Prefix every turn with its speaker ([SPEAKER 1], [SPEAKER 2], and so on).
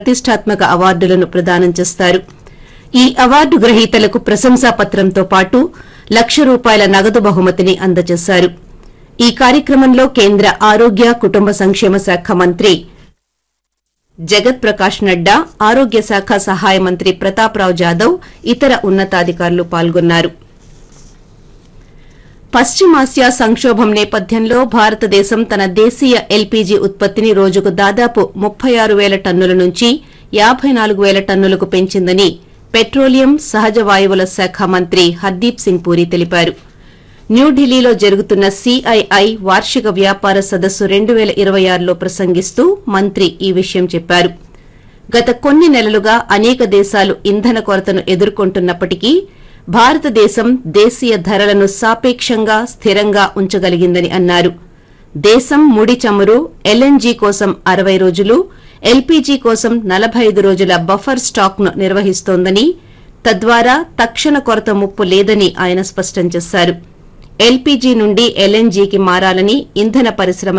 [SPEAKER 1] ప్రతిష్టాత్మక అవార్డులను ప్రదానం చేస్తారు ఈ అవార్డు గ్రహీతలకు ప్రశంసా పత్రంతో పాటు లక్ష రూపాయల నగదు బహుమతిని అందజేశారు ఈ కార్యక్రమంలో కేంద్ర ఆరోగ్య కుటుంబ సంక్షేమ శాఖ మంత్రి జగత్ ప్రకాష్ నడ్డా ఆరోగ్య శాఖ సహాయ మంత్రి ప్రతాప్రావు జాదవ్ ఇతర ఉన్నతాధికారులు పాల్గొన్నారు పశ్చిమాసియా సంక్షోభం నేపథ్యంలో భారతదేశం తన దేశీయ ఎల్పీజీ ఉత్పత్తిని రోజుకు దాదాపు ముప్పై ఆరు వేల టన్నుల నుంచి యాబై నాలుగు వేల టన్నులకు పెంచిందని పెట్రోలియం సహజ వాయువుల శాఖ మంత్రి హర్దీప్ సింగ్ పూరి తెలిపారు న్యూఢిల్లీలో జరుగుతున్న సీఐఐ వార్షిక వ్యాపార సదస్సు రెండు పేల ఇరవై ఆరులో ప్రసంగిస్తూ మంత్రి ఈ విషయం చెప్పారు గత కొన్ని నెలలుగా అనేక దేశాలు ఇంధన కొరతను ఎదుర్కొంటున్నప్పటికీ భారతదేశం దేశీయ ధరలను సాపేక్షంగా స్థిరంగా ఉంచగలిగిందని అన్నారు దేశం ముడి చమురు ఎల్ఎన్జీ కోసం అరవై రోజులు ఎల్పీజీ కోసం నలభై ఐదు రోజుల బఫర్ స్టాక్ను నిర్వహిస్తోందని తద్వారా తక్షణ కొరత ముప్పు లేదని ఆయన స్పష్టం చేశారు ఎల్పీజీ నుండి ఎల్ఎన్జీకి మారాలని ఇంధన పరిశ్రమ